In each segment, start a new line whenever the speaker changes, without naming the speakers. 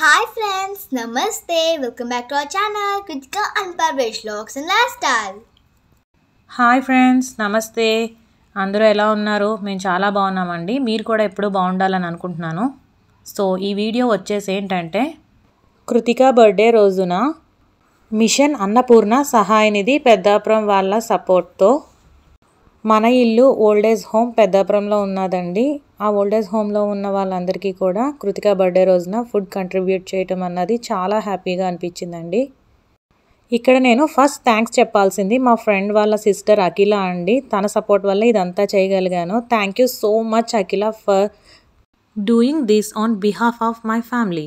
Hi friends, Namaste. Welcome back to our channel, Kritika Unpublished Vlogs and Lifestyle.
Hi friends నమస్తే అందరూ ఎలా ఉన్నారు మేము చాలా బాగున్నామండి మీరు కూడా ఎప్పుడూ బాగుండాలని అనుకుంటున్నాను సో ఈ వీడియో వచ్చేసి ఏంటంటే కృతిక బర్త్డే రోజున మిషన్ అన్నపూర్ణ సహాయనిధి పెద్దాపురం వాళ్ళ సపోర్ట్తో మన ఇల్లు ఓల్డేజ్ హోమ్ పెద్దాపురంలో ఉన్నదండి ఆ ఓల్డేజ్ హోమ్లో ఉన్న వాళ్ళందరికీ కూడా కృతిక బర్త్డే రోజున ఫుడ్ కంట్రిబ్యూట్ చేయటం అన్నది చాలా హ్యాపీగా అనిపించిందండి ఇక్కడ నేను ఫస్ట్ థ్యాంక్స్ చెప్పాల్సింది మా ఫ్రెండ్ వాళ్ళ సిస్టర్ అఖిల అండి తన సపోర్ట్ వల్ల ఇదంతా చేయగలిగాను thank you so much Akhila for doing this on behalf of my family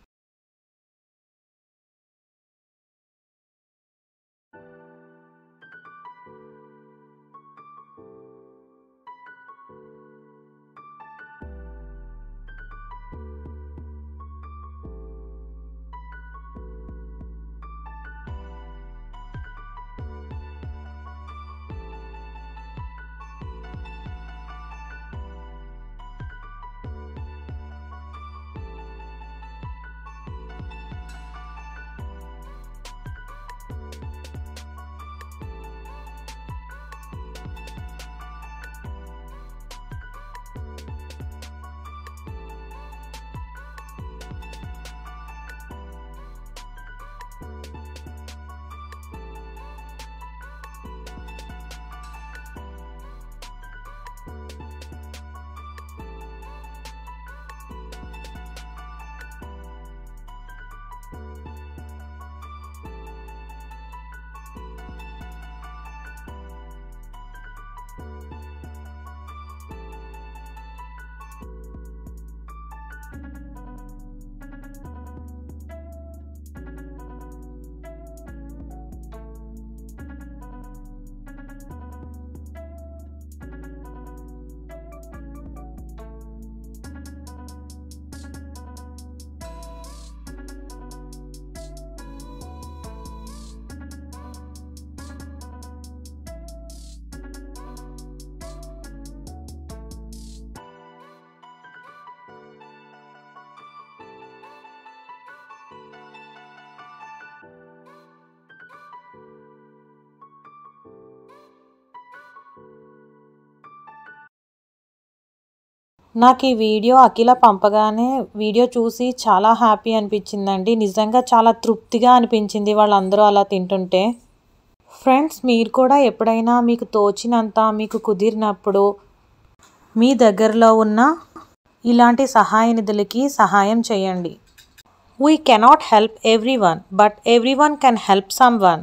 నాకు ఈ వీడియో అఖిల పంపగానే వీడియో చూసి చాలా హ్యాపీ అనిపించిందండి నిజంగా చాలా తృప్తిగా అనిపించింది వాళ్ళందరూ అలా తింటుంటే ఫ్రెండ్స్ మీరు కూడా ఎప్పుడైనా మీకు తోచినంత మీకు కుదిరినప్పుడు మీ దగ్గరలో ఉన్న ఇలాంటి సహాయ నిధులకి సహాయం చేయండి we cannot help everyone but everyone can help someone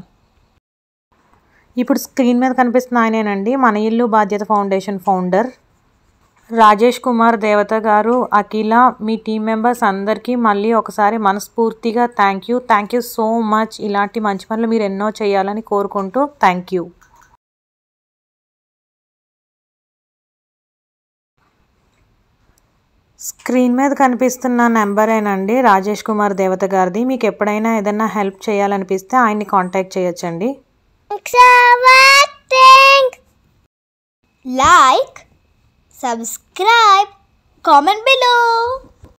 ఇప్పుడు స్క్రీన్ మీద కనిపిస్తున్న ఆయనేనండి మన ఇల్లు బాధ్యత ఫౌండేషన్ ఫౌండర్ రాజేష్ కుమార్ దేవత గారు అఖిల మీ టీం మెంబర్స్ అందరికీ మళ్ళీ ఒకసారి మనస్ఫూర్తిగా thank you thank you so much ఇలాంటి మంచి పనులు మీరు ఎన్నో చేయాలని కోరుకుంటూ థ్యాంక్ యూ స్క్రీన్ మీద కనిపిస్తున్న నెంబరేనండి రాజేష్ కుమార్ దేవత గారిది మీకు ఎప్పుడైనా ఏదైనా హెల్ప్ చేయాలనిపిస్తే ఆయన్ని కాంటాక్ట్ చేయొచ్చండి
Thanks for watching. Like, subscribe, comment below.